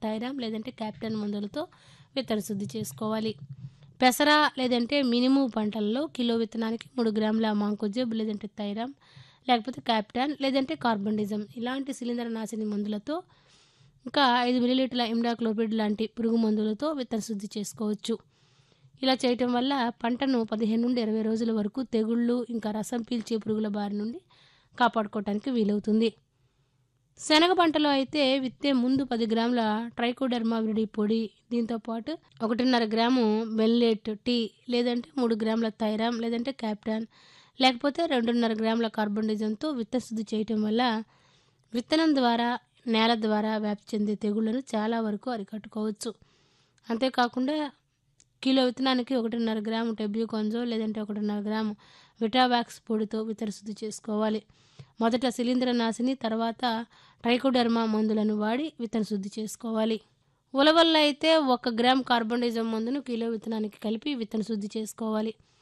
thiram లేదంటే captain మందులతో విత్తన శుద్ధి చేసుకోవాలి పెసర లేదంటే మినుము పంటల్లో కిలో విత్తనానికి మూడు గ్రాముల మాంకోజెబ్ లేదంటే థైరామ్ లేకపోతే క్యాప్టాన్ లేదంటే కార్బండిజం ఇలాంటి శిలీంద్ర నాశిని మందులతో ఇంకా ఐదు మిలీలీటర్ల ఇమ్డాక్లోపిడ్ లాంటి పురుగు మందులతో విత్తన శుద్ధి చేసుకోవచ్చు ఇలా చేయటం వల్ల పంటను పదిహేను నుండి ఇరవై రోజుల వరకు తెగుళ్ళు ఇంకా రసం పీల్చే పురుగుల బారి నుండి కాపాడుకోవటానికి వీలవుతుంది శనగ పంటలో అయితే విత్తే ముందు పది గ్రాముల ట్రైకోడర్మా విరిడి పొడి దీంతో పాటు ఒకటిన్నర గ్రాము బెల్లేట్ టీ లేదంటే మూడు గ్రాముల థైరామ్ లేదంటే క్యాప్టాన్ లేకపోతే రెండున్నర గ్రాముల కార్బన్డిజంతో విత్తన శుద్ధి చేయటం వల్ల విత్తనం ద్వారా నేల ద్వారా వ్యాప్తి చెందే తెగుళ్లను చాలా వరకు అరికట్టుకోవచ్చు అంతేకాకుండా కిలో విత్తనానికి ఒకటిన్నర గ్రాము టెబ్యూకొంజో లేదంటే ఒకటిన్నర గ్రాము విటావాక్స్ పొడితో విత్తన శుద్ధి చేసుకోవాలి మొదట శిలీంద్ర నాశిని తర్వాత ట్రైకోడర్మా మందులను వాడి విత్తన శుద్ధి చేసుకోవాలి ఉలవల్ల అయితే ఒక గ్రామ్ కార్బన్డైజం మందును కిలో విత్తనానికి కలిపి విత్తన శుద్ధి చేసుకోవాలి